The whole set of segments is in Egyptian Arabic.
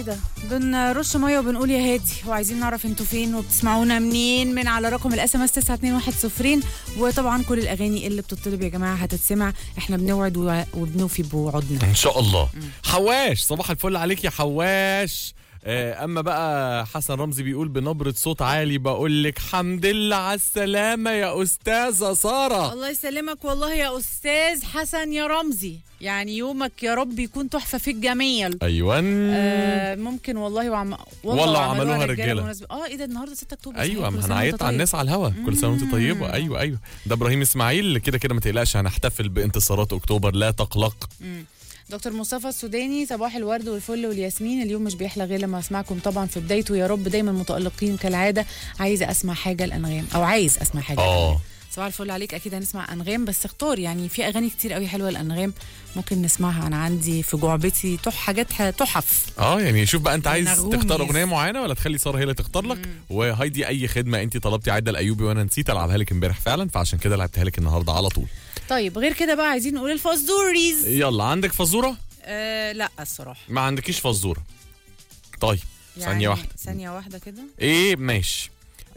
ده بنرش ميه وبنقول يا هادي وعايزين نعرف انتوا فين وبتسمعونا منين من على رقم الاس ام اس 921 وطبعا كل الاغاني اللي بتطلب يا جماعه هتتسمع احنا بنوعد و- وبنوفي بوعودنا ان شاء الله حواش صباح الفل عليك يا حواش آه، اما بقى حسن رمزي بيقول بنبرة صوت عالي بقول لك حمد لله على السلامة يا أستاذة سارة الله يسلمك والله يا استاذ حسن يا رمزي يعني يومك يا رب يكون تحفه في الجميل أيوة آه ممكن والله وعم... والله عملوها رجالة. بمناسبة- اه ايه ده النهارده 6 اكتوبر ايوه صحيح، كل ما سنة هنعيط وأنت على طيب. الناس على الهوا كل سنه وانت طيبه ايوه ايوه ده ابراهيم اسماعيل كده كده ما تقلقش هنحتفل بانتصارات اكتوبر لا تقلق دكتور مصطفى السوداني صباح الورد والفل والياسمين اليوم مش بيحلى غير لما اسمعكم طبعا في بدايته يا رب دايما متالقين كالعاده عايزه اسمع حاجه الانغام او عايز اسمع حاجه اه الأنغام. صباح الفل عليك اكيد هنسمع انغام بس اختار يعني في اغاني كتير قوي حلوه الانغام ممكن نسمعها انا عندي في جعبتي تح حاجات تحف اه يعني شوف بقى انت عايز نغوميز. تختار اغنيه معينه ولا تخلي ساره هي اللي تختار لك وهايدي اي خدمه انت طلبتي عاده الايوبي وانا نسيت العبها لك امبارح فعلا فعشان كده لعبتها لك النهارده على طول طيب غير كده بقى عايزين نقول الفازوريز يلا عندك فزوره آه لا الصراحه ما عندكيش فزوره طيب ثانيه واحده ثانيه واحده كده ايه ماشي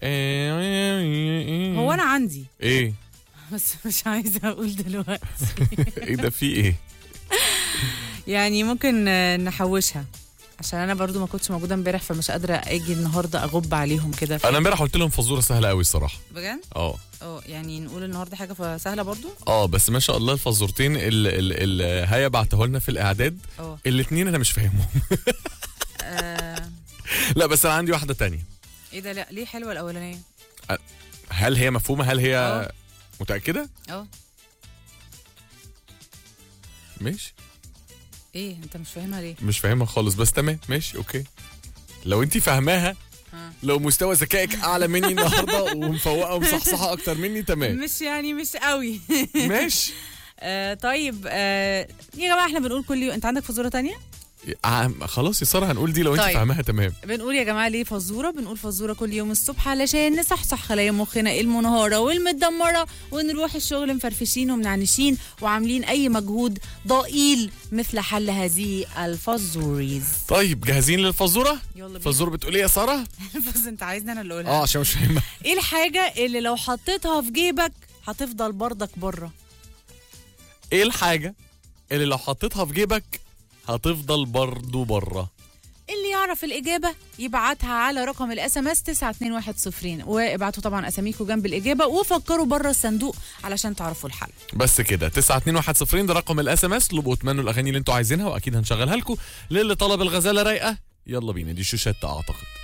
إيه هو انا عندي ايه بس مش عايزه اقول دلوقتي ايه ده في ايه يعني ممكن آه، نحوشها عشان انا برضو ما كنتش موجوده امبارح فمش قادره اجي النهارده اغب عليهم كده انا امبارح قلت لهم فزوره سهله قوي الصراحه بجد اه اه يعني نقول النهارده حاجه سهله برضو اه بس ما شاء الله الفزورتين اللي ال ال هيا بعته لنا في الاعداد اه الاثنين انا مش فاهمهم آه، لا بس انا عندي واحده تانية ايه ده لا ليه حلوه الاولانيه هل هي مفهومه هل هي اه. متاكده اه ماشي ايه انت مش فاهمها ليه مش فاهمها خالص بس تمام ماشي اوكي لو انت فاهماها اه. لو مستوى ذكائك اعلى مني النهارده ومفوقه ومصحصحه اكتر مني تمام مش يعني مش قوي ماشي آه طيب آه يا جماعه احنا بنقول كل يوم انت عندك فزوره تانية آه، خلاص يا ساره هنقول دي لو انت طيب. فاهماها تمام بنقول يا جماعه ليه فزوره بنقول فزوره كل يوم الصبح علشان نصحصح خلايا مخنا المنهاره والمتدمره ونروح الشغل مفرفشين ومنعنشين وعاملين اي مجهود ضئيل مثل حل هذه الفزوريز طيب جاهزين للفزوره يلا بينا فزوره بتقول ايه يا ساره بس انت عايزني انا اللي اقولها اه عشان مش فاهمها ايه الحاجه اللي لو حطيتها في جيبك هتفضل برضك بره ايه الحاجه اللي لو حطيتها في جيبك هتفضل برضو بره اللي يعرف الإجابة يبعتها على رقم الاس ام اس 92110 وابعتوا طبعا أساميكم جنب الإجابة وفكروا بره الصندوق علشان تعرفوا الحل بس كده 92110 ده رقم الاس ام اس اطلبوا واتمنوا الاغاني اللي انتوا عايزينها واكيد هنشغلها لكم للي طلب الغزاله رايقه يلا بينا دي شوشات اعتقد